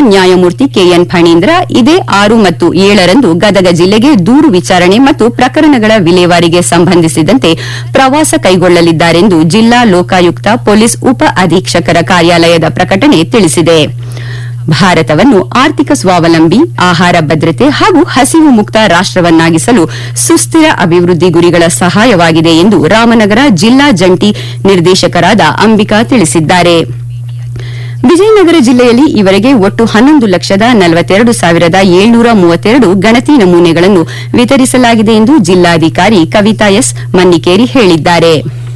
ನ್ಯಾಯಮೂರ್ತಿ ಕೆಎನ್ ಫಣೀಂದ್ರ ಇದೇ ಆರು ಮತ್ತು ಏಳರಂದು ಗದಗ ಜಿಲ್ಲೆಗೆ ದೂರು ವಿಚಾರಣೆ ಮತ್ತು ಪ್ರಕರಣಗಳ ವಿಲೇವಾರಿಗೆ ಸಂಬಂಧಿಸಿದಂತೆ ಪ್ರವಾಸ ಕೈಗೊಳ್ಳಲಿದ್ದಾರೆಂದು ಜಿಲ್ಲಾ ಲೋಕಾಯುಕ್ತ ಪೊಲೀಸ್ ಉಪ ಅಧೀಕ್ಷಕರ ಕಾರ್ಯಾಲಯದ ಪ್ರಕಟಣೆ ತಿಳಿಸಿದೆ ಭಾರತವನ್ನು ಆರ್ಥಿಕ ಸ್ವಾವಲಂಬಿ ಆಹಾರ ಭದ್ರತೆ ಹಾಗೂ ಹಸಿವು ಮುಕ್ತ ರಾಷ್ಟವನ್ನಾಗಿಸಲು ಸುಸ್ಥಿರ ಅಭಿವೃದ್ಧಿ ಗುರಿಗಳ ಸಹಾಯವಾಗಿದೆ ಎಂದು ರಾಮನಗರ ಜಿಲ್ಲಾ ಜಂಟಿ ನಿರ್ದೇಶಕರಾದ ಅಂಬಿಕಾ ತಿಳಿಸಿದ್ದಾರೆ ವಿಜಯನಗರ ಜಿಲ್ಲೆಯಲ್ಲಿ ಈವರೆಗೆ ಒಟ್ಟು ಹನ್ನೊಂದು ಲಕ್ಷದ ನಲವತ್ತೆರಡು ಸಾವಿರದ ಏಳ್ನೂರ ಮೂವತ್ತೆರಡು ಗಣತಿ ನಮೂನೆಗಳನ್ನು ವಿತರಿಸಲಾಗಿದೆ ಎಂದು ಜಿಲ್ಲಾಧಿಕಾರಿ ಕವಿತಾ ಎಸ್ ಮನ್ನಿಕೇರಿ ಹೇಳಿದ್ದಾರೆ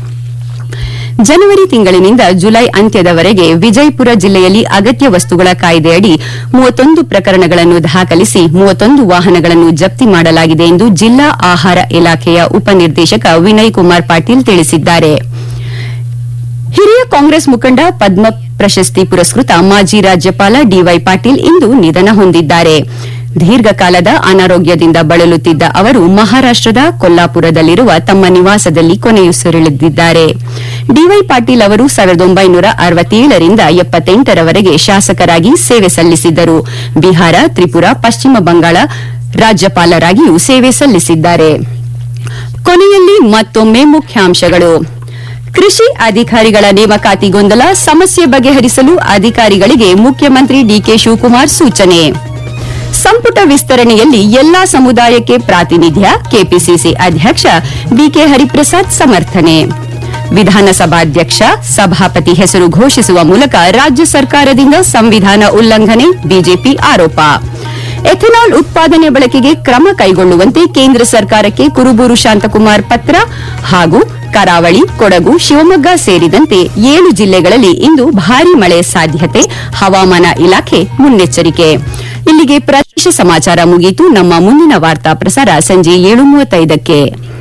ಜನವರಿ ತಿಂಗಳಿನಿಂದ ಜುಲೈ ಅಂತ್ಯದವರೆಗೆ ವಿಜಯಪುರ ಜಿಲ್ಲೆಯಲ್ಲಿ ಅಗತ್ಯ ವಸ್ತುಗಳ ಕಾಯ್ದೆಯಡಿ ಮೂವತ್ತೊಂದು ಪ್ರಕರಣಗಳನ್ನು ದಾಖಲಿಸಿ ಮೂವತ್ತೊಂದು ವಾಹನಗಳನ್ನು ಜಪ್ತಿ ಮಾಡಲಾಗಿದೆ ಎಂದು ಜಿಲ್ಲಾ ಆಹಾರ ಇಲಾಖೆಯ ಉಪನಿರ್ದೇಶಕ ವಿನಯ್ ಕುಮಾರ್ ಪಾಟೀಲ್ ತಿಳಿಸಿದ್ದಾರೆ ಹಿರಿಯ ಕಾಂಗ್ರೆಸ್ ಮುಖಂಡ ಪದ್ಮ ಪ್ರಶಸ್ತಿ ಪುರಸ್ಕೃತ ಮಾಜಿ ರಾಜ್ಯಪಾಲ ಡಿವೈ ಪಾಟೀಲ್ ಇಂದು ನಿಧನ ಹೊಂದಿದ್ದಾರೆ ದೀರ್ಘಕಾಲದ ಅನಾರೋಗ್ಯದಿಂದ ಬಳಲುತ್ತಿದ್ದ ಅವರು ಮಹಾರಾಷ್ಟದ ಕೊಲ್ಲಾಪುರದಲ್ಲಿರುವ ತಮ್ಮ ನಿವಾಸದಲ್ಲಿ ಕೊನೆಯುಸಿರೆಳೆದಿದ್ದಾರೆ ಡಿವೈ ಪಾಟೀಲ್ ಅವರು ಸಾವಿರದ ಒಂಬೈನೂರ ಅರವತ್ತೇಳರಿಂದ ಎಪ್ಪತ್ತೆಂಟರವರೆಗೆ ಶಾಸಕರಾಗಿ ಸೇವೆ ಸಲ್ಲಿಸಿದ್ದರು ಬಿಹಾರ ತ್ರಿಪುರಾ ಪಶ್ಚಿಮ ಬಂಗಾಳ ರಾಜ್ಯಪಾಲರಾಗಿಯೂ ಸೇವೆ ಸಲ್ಲಿಸಿದ್ದಾರೆ ಕೊನೆಯಲ್ಲಿ ಮತ್ತೊಮ್ಮೆ ಮುಖ್ಯಾಂಶಗಳು ಕೃಷಿ ಅಧಿಕಾರಿಗಳ ನೇಮಕಾತಿ ಗೊಂದಲ ಸಮಸ್ಯೆ ಬಗೆಹರಿಸಲು ಅಧಿಕಾರಿಗಳಿಗೆ ಮುಖ್ಯಮಂತ್ರಿ ಡಿಕೆ ಶಿವಕುಮಾರ್ ಸೂಚನೆ ಸಂಪುಟ ವಿಸ್ತರಣೆಯಲ್ಲಿ ಎಲ್ಲಾ ಸಮುದಾಯಕ್ಕೆ ಪ್ರಾತಿನಿಧ್ಯ ಕೆಪಿಸಿಸಿ ಅಧ್ಯಕ್ಷ ಬಿಕೆ ಹರಿಪ್ರಸಾದ್ ಸಮರ್ಥನೆ ವಿಧಾನಸಭಾಧ್ಯಕ್ಷ ಸಭಾಪತಿ ಹೆಸರು ಘೋಷಿಸುವ ಮೂಲಕ ರಾಜ್ಯ ಸರ್ಕಾರದಿಂದ ಸಂವಿಧಾನ ಉಲ್ಲಂಘನೆ ಬಿಜೆಪಿ ಆರೋಪ ಎಥೆನಾಲ್ ಉತ್ಪಾದನೆ ಬಳಕೆಗೆ ಕ್ರಮ ಕೈಗೊಳ್ಳುವಂತೆ ಕೇಂದ್ರ ಸರ್ಕಾರಕ್ಕೆ ಕುರುಬೂರು ಶಾಂತಕುಮಾರ್ ಪತ್ರ ಹಾಗೂ ಕರಾವಳಿ ಕೊಡಗು ಶಿವಮೊಗ್ಗ ಸೇರಿದಂತೆ ಏಳು ಜಿಲ್ಲೆಗಳಲ್ಲಿ ಇಂದು ಭಾರೀ ಮಳೆ ಸಾಧ್ಯತೆ ಹವಾಮಾನ ಇಲಾಖೆ ಮುನ್ನೆಚ್ಚರಿಕೆ ಇಲ್ಲಿಗೆ ಪ್ರದೇಶ ಸಮಾಚಾರ ಮುಗಿಯಿತು ನಮ್ಮ ಮುಂದಿನ ವಾರ್ತಾ ಪ್ರಸಾರ ಸಂಜೆ ಏಳು ಮೂವತ್ತೈದಕ್ಕೆ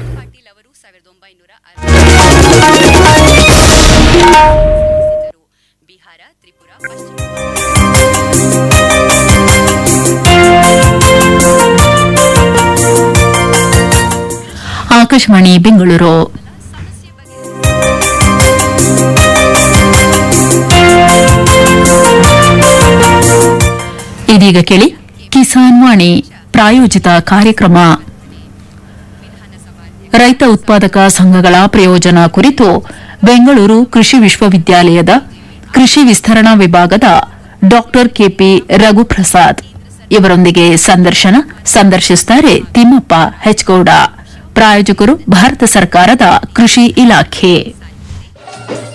ಬಿಹಾರ ತ್ರಿಪುರಾ ಪಶ್ಚಿಮ ಆಕಾಶವಾಣಿ ಬೆಂಗಳೂರು ಇದೀಗ ಕೇಳಿ ಕಿಸಾನ್ ವಾಣಿ ಪ್ರಾಯೋಜಿತ ಕಾರ್ಯಕ್ರಮ ರೈತ ಉತ್ಪಾದಕ ಸಂಘಗಳ ಪ್ರಯೋಜನ ಕುರಿತು ಬೆಂಗಳೂರು ಕೃಷಿ ವಿಶ್ವವಿದ್ಯಾಲಯದ ಕೃಷಿ ವಿಸ್ತರಣಾ ವಿಭಾಗದ ಡಾಕ್ಟರ್ ಕೆಪಿ ರಘುಪ್ರಸಾದ್ ಇವರೊಂದಿಗೆ ಸಂದರ್ಶನ ಸಂದರ್ಶಿಸುತ್ತಾರೆ ತಿಮ್ಮಪ್ಪ ಹೆಚ್ಗೌಡ ಪ್ರಾಯೋಜಕರು ಭಾರತ ಸರ್ಕಾರದ ಕೃಷಿ ಇಲಾಖೆ